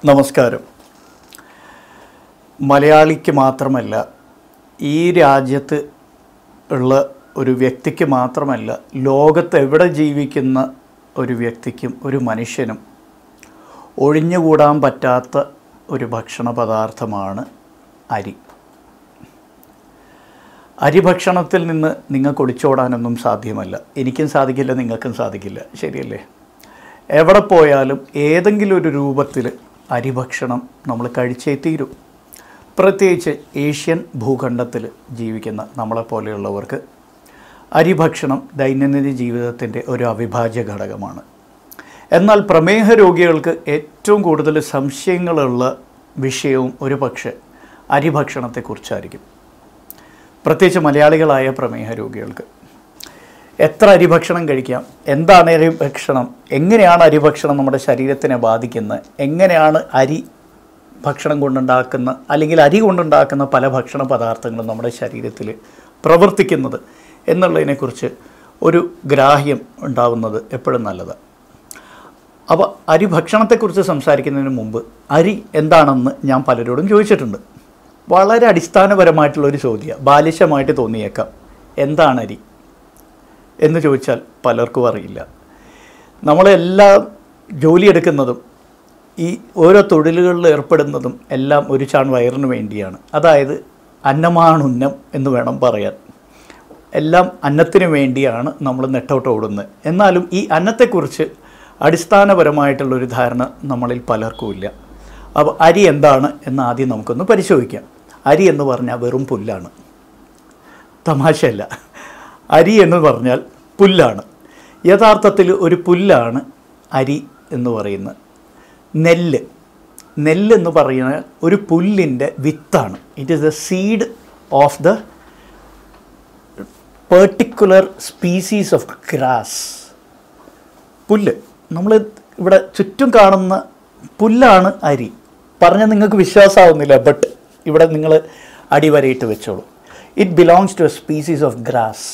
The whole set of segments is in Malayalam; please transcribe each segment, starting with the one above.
നമസ്കാരം മലയാളിക്ക് മാത്രമല്ല ഈ രാജ്യത്ത് ഉള്ള ഒരു വ്യക്തിക്ക് മാത്രമല്ല ലോകത്ത് എവിടെ ജീവിക്കുന്ന ഒരു വ്യക്തിക്കും ഒരു മനുഷ്യനും ഒഴിഞ്ഞുകൂടാൻ പറ്റാത്ത ഒരു ഭക്ഷണ പദാർത്ഥമാണ് അരി അരി ഭക്ഷണത്തിൽ നിന്ന് നിങ്ങൾക്ക് ഒളിച്ചോടാനൊന്നും സാധ്യമല്ല എനിക്കും സാധിക്കില്ല നിങ്ങൾക്കും സാധിക്കില്ല ശരിയല്ലേ എവിടെ പോയാലും ഏതെങ്കിലും ഒരു രൂപത്തിൽ അരിഭക്ഷണം നമ്മൾ കഴിച്ചേ തീരും പ്രത്യേകിച്ച് ഏഷ്യൻ ഭൂഖണ്ഡത്തിൽ ജീവിക്കുന്ന നമ്മളെപ്പോലെയുള്ളവർക്ക് അരിഭക്ഷണം ദൈനംദിന ജീവിതത്തിൻ്റെ ഒരു അവിഭാജ്യ ഘടകമാണ് എന്നാൽ പ്രമേഹ രോഗികൾക്ക് ഏറ്റവും കൂടുതൽ സംശയങ്ങളുള്ള വിഷയവും ഒരു പക്ഷേ അരിഭക്ഷണത്തെക്കുറിച്ചായിരിക്കും പ്രത്യേകിച്ച് മലയാളികളായ പ്രമേഹ രോഗികൾക്ക് എത്ര അരിഭക്ഷണം കഴിക്കാം എന്താണ് അരിഭക്ഷണം എങ്ങനെയാണ് അരിഭക്ഷണം നമ്മുടെ ശരീരത്തിനെ ബാധിക്കുന്നത് എങ്ങനെയാണ് അരി ഭക്ഷണം കൊണ്ടുണ്ടാക്കുന്ന അല്ലെങ്കിൽ അരി കൊണ്ടുണ്ടാക്കുന്ന പല ഭക്ഷണ പദാർത്ഥങ്ങളും നമ്മുടെ ശരീരത്തിൽ പ്രവർത്തിക്കുന്നത് എന്നുള്ളതിനെക്കുറിച്ച് ഒരു ഗ്രാഹ്യം ഉണ്ടാവുന്നത് എപ്പോഴും നല്ലതാണ് അപ്പോൾ അരി ഭക്ഷണത്തെക്കുറിച്ച് സംസാരിക്കുന്നതിന് മുമ്പ് അരി എന്താണെന്ന് ഞാൻ പലരോടും ചോദിച്ചിട്ടുണ്ട് വളരെ അടിസ്ഥാനപരമായിട്ടുള്ള ഒരു ചോദ്യമാണ് ബാലിശമായിട്ട് തോന്നിയേക്കാം എന്താണ് അരി എന്ന് ചോദിച്ചാൽ പലർക്കും അറിയില്ല നമ്മളെല്ലാം ജോലിയെടുക്കുന്നതും ഈ ഓരോ തൊഴിലുകളിൽ ഏർപ്പെടുന്നതും എല്ലാം ഒരു ചാൺ വയറിന് വേണ്ടിയാണ് അതായത് അന്നമാണുന്നം എന്ന് വേണം പറയാൻ എല്ലാം അന്നത്തിന് വേണ്ടിയാണ് നമ്മൾ നെട്ടോട്ട് ഓടുന്നത് എന്നാലും ഈ അന്നത്തെക്കുറിച്ച് അടിസ്ഥാനപരമായിട്ടുള്ളൊരു ധാരണ നമ്മളിൽ പലർക്കും ഇല്ല അപ്പോൾ അരി എന്താണ് എന്ന് ആദ്യം നമുക്കൊന്ന് പരിശോധിക്കാം അരി എന്ന് പറഞ്ഞാൽ വെറും പുല്ലാണ് തമാശയല്ല അരി എന്ന് പറഞ്ഞാൽ പുല്ലാണ് യഥാർത്ഥത്തിൽ ഒരു പുല്ലാണ് അരി എന്ന് പറയുന്നത് നെല്ല് നെല്ല് എന്ന് പറയുന്നത് ഒരു പുല്ലിൻ്റെ വിത്താണ് it is the seed of the particular species of grass പുല്ല് നമ്മൾ ഇവിടെ ചുറ്റും കാണുന്ന പുല്ലാണ് അരി പറഞ്ഞാൽ നിങ്ങൾക്ക് വിശ്വാസമാവുന്നില്ല ബട്ട് ഇവിടെ നിങ്ങൾ അടിവരയിട്ട് വെച്ചോളൂ it belongs to a species of grass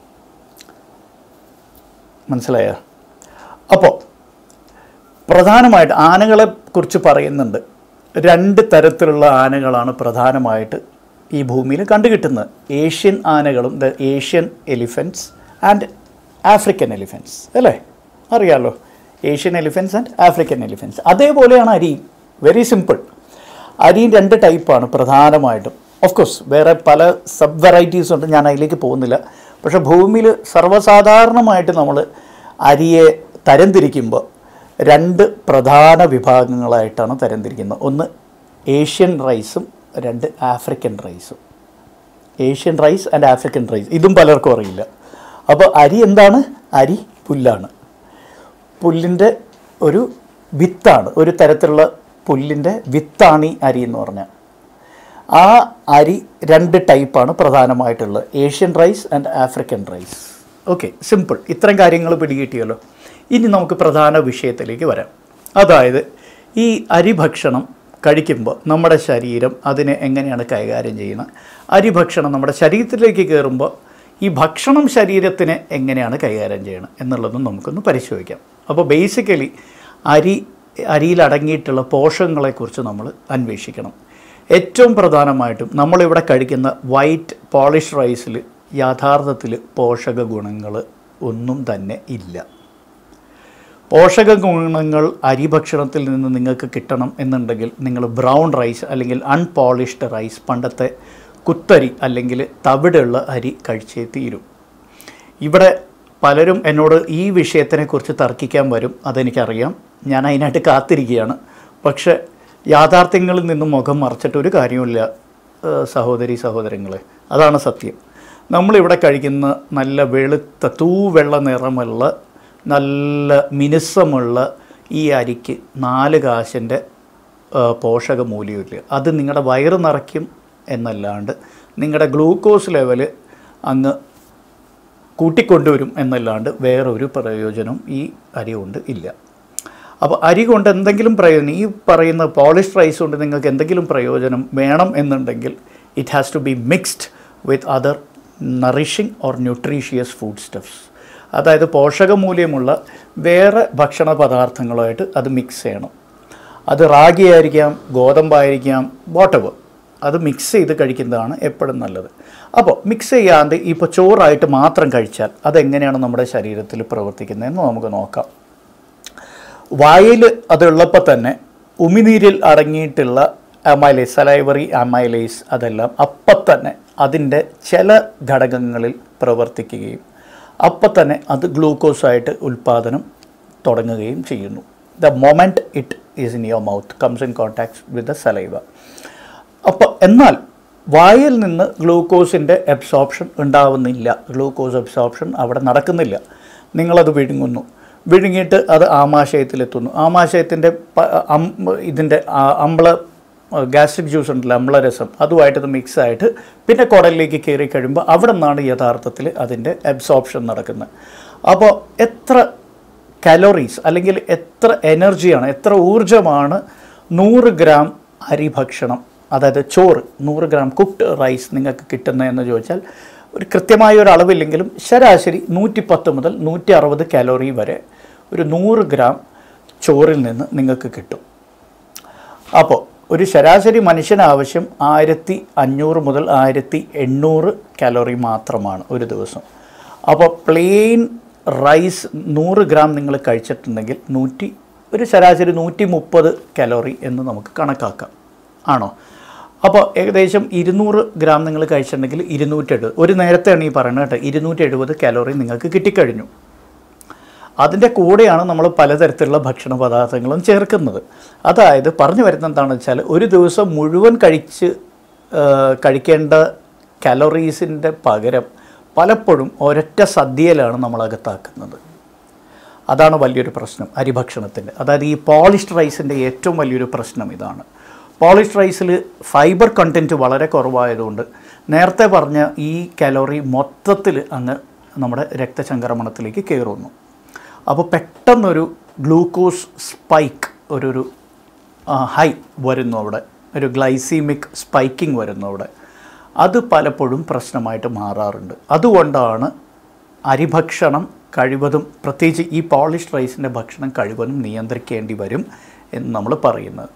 മനസ്സിലായോ അപ്പോൾ പ്രധാനമായിട്ട് ആനകളെ കുറിച്ച് പറയുന്നുണ്ട് രണ്ട് തരത്തിലുള്ള ആനകളാണ് പ്രധാനമായിട്ട് ഈ ഭൂമിയിൽ കണ്ടുകിട്ടുന്നത് ഏഷ്യൻ ആനകളും the Asian elephants and African elephants അല്ലേ അറിയാമല്ലോ Asian elephants and African elephants അതേപോലെയാണ് അരിയും വെരി സിമ്പിൾ അരിയും രണ്ട് ടൈപ്പാണ് പ്രധാനമായിട്ടും ഓഫ് കോഴ്സ് വേറെ പല സബ് വെറൈറ്റീസ് ഉണ്ട് ഞാൻ അതിലേക്ക് പോകുന്നില്ല പക്ഷേ ഭൂമിയിൽ സർവ്വസാധാരണമായിട്ട് നമ്മൾ അരിയെ തരംതിരിക്കുമ്പോൾ രണ്ട് പ്രധാന വിഭാഗങ്ങളായിട്ടാണ് തരംതിരിക്കുന്നത് ഒന്ന് ഏഷ്യൻ റൈസും രണ്ട് ആഫ്രിക്കൻ റൈസും Asian rice and African rice ഇതും പലർക്കും അറിയില്ല അപ്പോൾ അരി എന്താണ് അരി പുല്ലാണ് പുല്ലിൻ്റെ ഒരു വിത്താണ് ഒരു തരത്തിലുള്ള പുല്ലിൻ്റെ വിത്താണ് ഈ അരി എന്ന് പറഞ്ഞാൽ ആ അരി രണ്ട് ടൈപ്പാണ് പ്രധാനമായിട്ടുള്ളത് Asian rice and African rice okay simple ഇത്രയും കാര്യങ്ങൾ പിടികിട്ടിയല്ലോ ഇനി നമുക്ക് പ്രധാന വിഷയത്തിലേക്ക് വരാം അതായത് ഈ അരി ഭക്ഷണം കഴിക്കുമ്പോൾ നമ്മുടെ ശരീരം അതിനെ എങ്ങനെയാണ് കൈകാര്യം ചെയ്യുന്നത് അരി ഭക്ഷണം നമ്മുടെ ശരീരത്തിലേക്ക് കയറുമ്പോൾ ഈ ഭക്ഷണം ശരീരത്തിനെ എങ്ങനെയാണ് കൈകാര്യം ചെയ്യണം എന്നുള്ളതും നമുക്കൊന്ന് പരിശോധിക്കാം അപ്പോൾ ബേസിക്കലി അരി അരിയിൽ അടങ്ങിയിട്ടുള്ള പോഷകങ്ങളെക്കുറിച്ച് നമ്മൾ അന്വേഷിക്കണം ഏറ്റവും പ്രധാനമായിട്ടും നമ്മളിവിടെ കഴിക്കുന്ന വൈറ്റ് പോളിഷ് റൈസിൽ യഥാർത്ഥത്തിൽ പോഷക ഗുണങ്ങൾ ഒന്നും തന്നെ ഇല്ല പോഷക ഗുണങ്ങൾ അരി ഭക്ഷണത്തിൽ നിന്ന് നിങ്ങൾക്ക് കിട്ടണം എന്നുണ്ടെങ്കിൽ നിങ്ങൾ ബ്രൗൺ റൈസ് അല്ലെങ്കിൽ അൺപോളിഷ്ഡ് റൈസ് പണ്ടത്തെ കുത്തരി അല്ലെങ്കിൽ തവിടുള്ള അരി കഴിച്ചേ തീരും ഇവിടെ പലരും എന്നോട് ഈ വിഷയത്തിനെക്കുറിച്ച് തർക്കിക്കാൻ വരും അതെനിക്കറിയാം ഞാൻ അതിനായിട്ട് കാത്തിരിക്കുകയാണ് പക്ഷേ യാഥാർത്ഥ്യങ്ങളിൽ നിന്നും മുഖം മറച്ചിട്ട് ഒരു കാര്യമില്ല ഏഹ് സഹോദരി സഹോദരങ്ങളെ അതാണ് സത്യം നമ്മളിവിടെ കഴിക്കുന്ന നല്ല വെളുത്ത തൂവെള്ള നിറമുള്ള നല്ല മിനുസമുള്ള ഈ അരിക്ക് നാല് കാശിൻ്റെ പോഷക മൂല്യമില്ല അത് നിങ്ങളുടെ വയറ് നിറയ്ക്കും എന്നല്ലാണ്ട് നിങ്ങളുടെ ഗ്ലൂക്കോസ് ലെവല് അങ്ങ് കൂട്ടിക്കൊണ്ടുവരും എന്നല്ലാണ്ട് വേറൊരു പ്രയോജനം ഈ അരി കൊണ്ട് ഇല്ല അപ്പോൾ അരി കൊണ്ട് എന്തെങ്കിലും പ്രയോജനം ഈ പറയുന്ന പോളിഷ് റൈസ് കൊണ്ട് നിങ്ങൾക്ക് എന്തെങ്കിലും പ്രയോജനം വേണം എന്നുണ്ടെങ്കിൽ it has to be mixed with other nourishing or nutritious food stuffs അതായത് പോഷകമൂല്യമുള്ള വേറെ ഭക്ഷണ പദാർത്ഥങ്ങളുമായിട്ട് അത് മിക്സ് ചെയ്യണം അത് റാഗി ആയിരിക്കാം ഗോതമ്പായിരിക്കാം വാട്ടവർ അത് മിക്സ് ചെയ്ത് കഴിക്കുന്നതാണ് എപ്പോഴും നല്ലത് അപ്പോൾ മിക്സ് ചെയ്യാണ്ട് ഇപ്പോൾ ചോറായിട്ട് മാത്രം കഴിച്ചാൽ അതെങ്ങനെയാണ് നമ്മുടെ ശരീരത്തിൽ പ്രവർത്തിക്കുന്നതെന്ന് നമുക്ക് നോക്കാം വായിൽ അതുള്ളപ്പോൾ തന്നെ ഉമിനീരിൽ അടങ്ങിയിട്ടുള്ള അമൈലേസ് സലൈവറി അമൈലേസ് അതെല്ലാം അപ്പം തന്നെ അതിൻ്റെ ചില ഘടകങ്ങളിൽ പ്രവർത്തിക്കുകയും അപ്പം തന്നെ അത് ഗ്ലൂക്കോസായിട്ട് ഉൽപ്പാദനം തുടങ്ങുകയും ചെയ്യുന്നു the moment it is in your mouth comes in contact with the saliva അപ്പോൾ എന്നാൽ വായിൽ നിന്ന് ഗ്ലൂക്കോസിൻ്റെ അബ്സോർപ്ഷൻ ഉണ്ടാവുന്നില്ല ഗ്ലൂക്കോസ് അബ്സോർപ്ഷൻ അവിടെ നടക്കുന്നില്ല നിങ്ങളത് വിഴുങ്ങുന്നു വിഴുങ്ങിയിട്ട് അത് ആമാശയത്തിലെത്തുന്നു ആമാശയത്തിൻ്റെ പ- അം- ഇതിൻ്റെ ആ- അമ്ല ഗ്യാസ്ട്രിക് ജ്യൂസ് ഉണ്ടല്ലോ അമ്ലരസം അതുമായിട്ട് ഇത് മിക്സ് ആയിട്ട് പിന്നെ കുടലിലേക്ക് കയറി കഴിയുമ്പോൾ അവിടെ നിന്നാണ് യഥാർത്ഥത്തിൽ അതിൻ്റെ അബ്സോർപ്ഷൻ നടക്കുന്നത് അപ്പോൾ എത്ര കലോറീസ് അല്ലെങ്കിൽ എത്ര എനർജിയാണ് എത്ര ഊർജമാണ് നൂറ് ഗ്രാം അരി ഭക്ഷണം അതായത് ചോറ് നൂറ് ഗ്രാം കുക്ക്ഡ് റൈസ് നിങ്ങൾക്ക് കിട്ടുന്നതെന്ന് ചോദിച്ചാൽ ഒരു കൃത്യമായ ഒരു അളവില്ലെങ്കിലും ശരാശരി നൂറ്റി പത്ത് മുതൽ നൂറ്റി അറുപത് കാലോറി വരെ ഒരു നൂറ് ഗ്രാം ചോറിൽ നിന്ന് നിങ്ങൾക്ക് കിട്ടും അപ്പോൾ ഒരു ശരാശരി മനുഷ്യന് ആവശ്യം ആയിരത്തി അഞ്ഞൂറ് മുതൽ ആയിരത്തി എണ്ണൂറ് കാലോറി മാത്രമാണ് ഒരു ദിവസം അപ്പോൾ പ്ലെയിൻ റൈസ് നൂറ് ഗ്രാം നിങ്ങൾ കഴിച്ചിട്ടുണ്ടെങ്കിൽ നൂറ്റി ഒരു ശരാശരി നൂറ്റി മുപ്പത് കാലോറി എന്ന് നമുക്ക് കണക്കാക്കാം ആണോ അപ്പോൾ ഏകദേശം ഇരുന്നൂറ് ഗ്രാം നിങ്ങൾ കഴിച്ചിട്ടുണ്ടെങ്കിൽ ഇരുന്നൂറ്റി എഴുപത് ഒരു നേരത്തെയാണ് ഈ പറയുന്നത് കേട്ടോ ഇരുന്നൂറ്റി എഴുപത് കാലോറി നിങ്ങൾക്ക് കിട്ടിക്കഴിഞ്ഞു അതിൻ്റെ കൂടെയാണ് നമ്മൾ പലതരത്തിലുള്ള ഭക്ഷണ പദാർത്ഥങ്ങളും ചേർക്കുന്നത് അതായത് പറഞ്ഞു വരുന്നത് എന്താണെന്ന് വെച്ചാൽ ഒരു ദിവസം മുഴുവൻ കഴിച്ച് ആ, കഴിക്കേണ്ട കലോറീസിൻ്റെ പകരം പലപ്പോഴും ഒരൊറ്റ സദ്യയിലാണ് നമ്മൾ അകത്താക്കുന്നത് അതാണ് വലിയൊരു പ്രശ്നം അരിഭക്ഷണത്തിൻ്റെ അതായത് ഈ പോളിഷ്ഡ് റൈസിൻ്റെ ഏറ്റവും വലിയൊരു പ്രശ്നം ഇതാണ് പോളിഷ്ഡ് റൈസിൽ ഫൈബർ കണ്ടൻറ്റ് വളരെ കുറവായതുകൊണ്ട് നേരത്തെ പറഞ്ഞ ഈ കലോറി മൊത്തത്തിൽ അങ്ങ് നമ്മുടെ രക്തചംക്രമണത്തിലേക്ക് കയറുന്നു അപ്പോൾ പെട്ടെന്നൊരു ഗ്ലൂക്കോസ് സ്പൈക്ക് ഒരു ഒരു ഹൈ വരുന്നു അവിടെ ഒരു ഗ്ലൈസീമിക് സ്പൈക്കിംഗ് വരുന്നു അവിടെ അത് പലപ്പോഴും പ്രശ്നമായിട്ട് മാറാറുണ്ട് അതുകൊണ്ടാണ് അരിഭക്ഷണം കഴിവതും പ്രത്യേകിച്ച് ഈ പോളിഷ്ഡ് റൈസിൻ്റെ ഭക്ഷണം കഴിവതും നിയന്ത്രിക്കേണ്ടി വരും എന്ന് നമ്മൾ പറയുന്നത്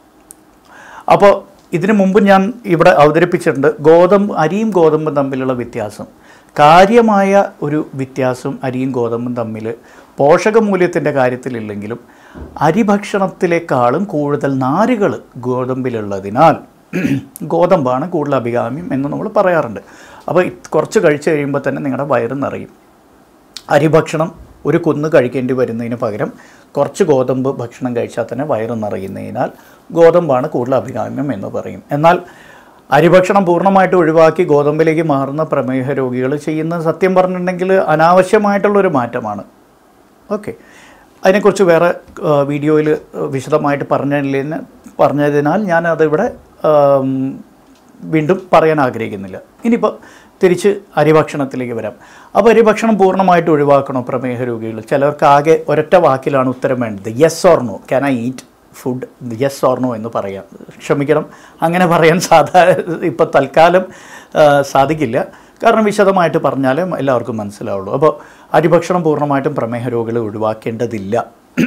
അപ്പോൾ ഇതിനു മുമ്പ് ഞാൻ ഇവിടെ അവതരിപ്പിച്ചിട്ടുണ്ട് ഗോതമ്പ് അരിയും ഗോതമ്പും തമ്മിലുള്ള വ്യത്യാസം കാര്യമായ ഒരു വ്യത്യാസം അരിയും ഗോതമ്പും തമ്മിൽ പോഷകമൂല്യത്തിൻ്റെ കാര്യത്തിലില്ലെങ്കിലും അരിഭക്ഷണത്തിലേക്കാളും കൂടുതൽ നാരുകൾ ഗോതമ്പിലുള്ളതിനാൽ ഗോതമ്പാണ് കൂടുതൽ അഭികാമ്യം എന്ന് നമ്മൾ പറയാറുണ്ട് അപ്പോൾ ഇത് കുറച്ച് കഴിച്ച് കഴിയുമ്പോൾ തന്നെ നിങ്ങളുടെ വയറ് നിറയും അരിഭക്ഷണം ഒരു കുന്ന് കഴിക്കേണ്ടി വരുന്നതിന് പകരം കുറച്ച് ഗോതമ്പ് ഭക്ഷണം കഴിച്ചാൽ തന്നെ വയറ് നിറയുന്നതിനാൽ ഗോതമ്പാണ് കൂടുതൽ അഭികാമ്യം എന്ന് പറയും എന്നാൽ അരിഭക്ഷണം പൂർണ്ണമായിട്ട് ഒഴിവാക്കി ഗോതമ്പിലേക്ക് മാറുന്ന പ്രമേഹ രോഗികൾ ചെയ്യുന്ന സത്യം പറഞ്ഞിട്ടുണ്ടെങ്കിൽ അനാവശ്യമായിട്ടുള്ളൊരു മാറ്റമാണ് ഓക്കെ അതിനെക്കുറിച്ച് വേറെ വീഡിയോയിൽ വിശദമായിട്ട് പറഞ്ഞതിന് പറഞ്ഞതിനാൽ ഞാൻ അതിവിടെ ആം, വീണ്ടും പറയാൻ ആഗ്രഹിക്കുന്നില്ല ഇനിയിപ്പോൾ തിരിച്ച് അരിഭക്ഷണത്തിലേക്ക് വരാം അപ്പോൾ അരിഭക്ഷണം പൂർണ്ണമായിട്ട് ഒഴിവാക്കണോ പ്രമേഹ രോഗികൾ ചിലർക്ക് ആകെ ഒരൊറ്റ വാക്കിലാണ് ഉത്തരം വേണ്ടത് yes or no can I eat food yes or no എന്ന് പറയാം ക്ഷമിക്കണം അങ്ങനെ പറയാൻ സാധാരണ ഇപ്പോൾ തൽക്കാലം ആ, സാധിക്കില്ല കാരണം വിശദമായിട്ട് പറഞ്ഞാലേ എല്ലാവർക്കും മനസ്സിലാവുള്ളൂ അപ്പോൾ അരിഭക്ഷണം പൂർണ്ണമായിട്ടും പ്രമേഹ രോഗികൾ ഒഴിവാക്കേണ്ടതില്ല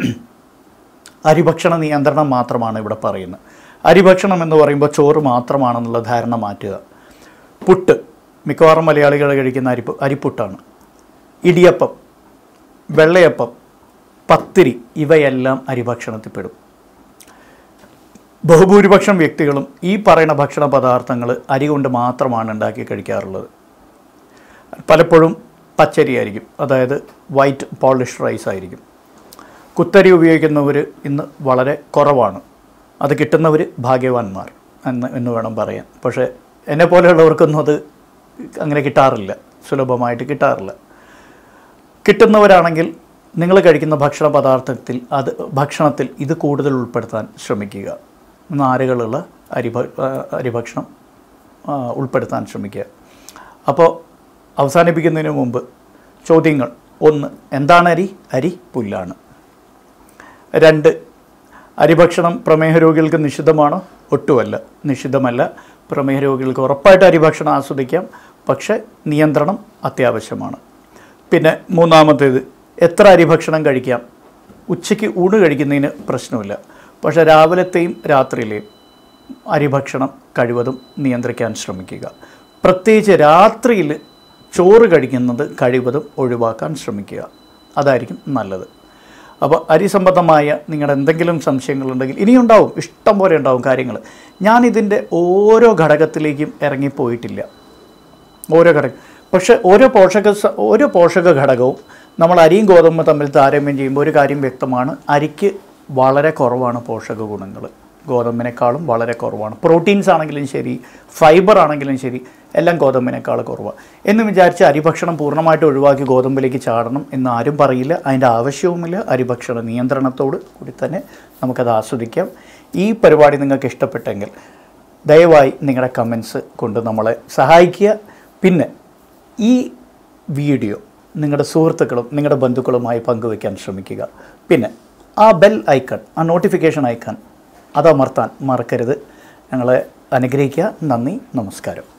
അരിഭക്ഷണ നിയന്ത്രണം മാത്രമാണ് ഇവിടെ പറയുന്നത് അരിഭക്ഷണം എന്ന് പറയുമ്പോൾ ചോറ് മാത്രമാണെന്നുള്ള ധാരണ മാറ്റുക പുട്ട് മിക്കവാറും മലയാളികൾ കഴിക്കുന്ന അരിപ്പ് അരിപ്പുട്ടാണ് ഇടിയപ്പം വെള്ളയപ്പം പത്തിരി ഇവയെല്ലാം അരിഭക്ഷണത്തിൽപ്പെടും ബഹുഭൂരിപക്ഷം വ്യക്തികളും ഈ പറയുന്ന ഭക്ഷണ പദാർത്ഥങ്ങൾ അരി കൊണ്ട് മാത്രമാണ് ഉണ്ടാക്കി കഴിക്കാറുള്ളത് പലപ്പോഴും പച്ചരി ആയിരിക്കും അതായത് വൈറ്റ് പോളിഷ് റൈസ് ആയിരിക്കും കുത്തരി ഉപയോഗിക്കുന്നവർ ഇന്ന് വളരെ കുറവാണ് അത് കിട്ടുന്നവർ ഭാഗ്യവാന്മാർ എന്ന് എന്ന് വേണം പറയാൻ പക്ഷേ എന്നെ പോലെയുള്ളവർക്കൊന്നും അത് അങ്ങനെ കിട്ടാറില്ല സുലഭമായിട്ട് കിട്ടാറില്ല കിട്ടുന്നവരാണെങ്കിൽ നിങ്ങൾ കഴിക്കുന്ന ഭക്ഷണ പദാർത്ഥത്തിൽ അത് ഭക്ഷണത്തിൽ ഇത് കൂടുതൽ ഉൾപ്പെടുത്താൻ ശ്രമിക്കുക നാരുകളുള്ള അരി അരിഭക്ഷണം ആ, ഉൾപ്പെടുത്താൻ ശ്രമിക്കുക അപ്പോൾ അവസാനിപ്പിക്കുന്നതിന് മുമ്പ് ചോദ്യങ്ങൾ ഒന്ന് എന്താണ് അരി അരി പുല്ലാണ് രണ്ട് അരിഭക്ഷണം പ്രമേഹ രോഗികൾക്ക് നിഷിദ്ധമാണോ ഒട്ടുമല്ല നിഷിദ്ധമല്ല പ്രമേഹ രോഗികൾക്ക് ഉറപ്പായിട്ട് അരിഭക്ഷണം ആസ്വദിക്കാം പക്ഷേ നിയന്ത്രണം അത്യാവശ്യമാണ് പിന്നെ മൂന്നാമത്തേത് എത്ര അരിഭക്ഷണം കഴിക്കാം ഉച്ചയ്ക്ക് ഊണ് കഴിക്കുന്നതിന് പ്രശ്നമില്ല പക്ഷേ രാവിലത്തെയും രാത്രിയിലെയും അരിഭക്ഷണം കഴിവതും നിയന്ത്രിക്കാൻ ശ്രമിക്കുക പ്രത്യേകിച്ച് രാത്രിയിൽ ചോറ് കഴിക്കുന്നത് കഴിവതും ഒഴിവാക്കാൻ ശ്രമിക്കുക അതായിരിക്കും നല്ലത് അപ്പോൾ അരിസംബന്ധമായ നിങ്ങളുടെ എന്തെങ്കിലും സംശയങ്ങളുണ്ടെങ്കിൽ ഇനിയുണ്ടാവും ഇഷ്ടം പോലെ ഉണ്ടാവും കാര്യങ്ങൾ ഞാനിതിൻ്റെ ഓരോ ഘടകത്തിലേക്കും ഇറങ്ങിപ്പോയിട്ടില്ല ഓരോ ഘടകം പക്ഷേ ഓരോ പോഷക സ- ഓരോ പോഷക ഘടകവും നമ്മൾ അരിയും ഗോതമ്പും തമ്മിൽ താരതമ്യം ചെയ്യുമ്പോൾ ഒരു കാര്യം വ്യക്തമാണ് അരിക്ക് വളരെ കുറവാണ് പോഷക ഗുണങ്ങൾ ഗോതമ്പിനേക്കാളും വളരെ കുറവാണ് പ്രോട്ടീൻസ് ആണെങ്കിലും ശരി ഫൈബർ ആണെങ്കിലും ശരി എല്ലാം ഗോതമ്പിനേക്കാൾ കുറവാണ് എന്ന് വിചാരിച്ച് അരിഭക്ഷണം പൂർണ്ണമായിട്ട് ഒഴിവാക്കി ഗോതമ്പിലേക്ക് ചാടണം എന്ന് ആരും പറയില്ല അതിൻ്റെ ആവശ്യവുമില്ല അരിഭക്ഷണ നിയന്ത്രണത്തോട് കൂടി തന്നെ നമുക്കത് ആസ്വദിക്കാം ഈ പരിപാടി നിങ്ങൾക്ക് ഇഷ്ടപ്പെട്ടെങ്കിൽ ദയവായി നിങ്ങളുടെ കമൻസ് കൊണ്ട് നമ്മളെ സഹായിക്കുക പിന്നെ ഈ വീഡിയോ നിങ്ങളുടെ സുഹൃത്തുക്കളും നിങ്ങളുടെ ബന്ധുക്കളുമായി പങ്കുവയ്ക്കാൻ ശ്രമിക്കുക പിന്നെ ആ ബെൽ ഐക്കൺ ആ നോട്ടിഫിക്കേഷൻ ഐക്കൺ അത് അമർത്താൻ മറക്കരുത് ഞങ്ങളെ അനുഗ്രഹിക്കുക നന്ദി നമസ്കാരം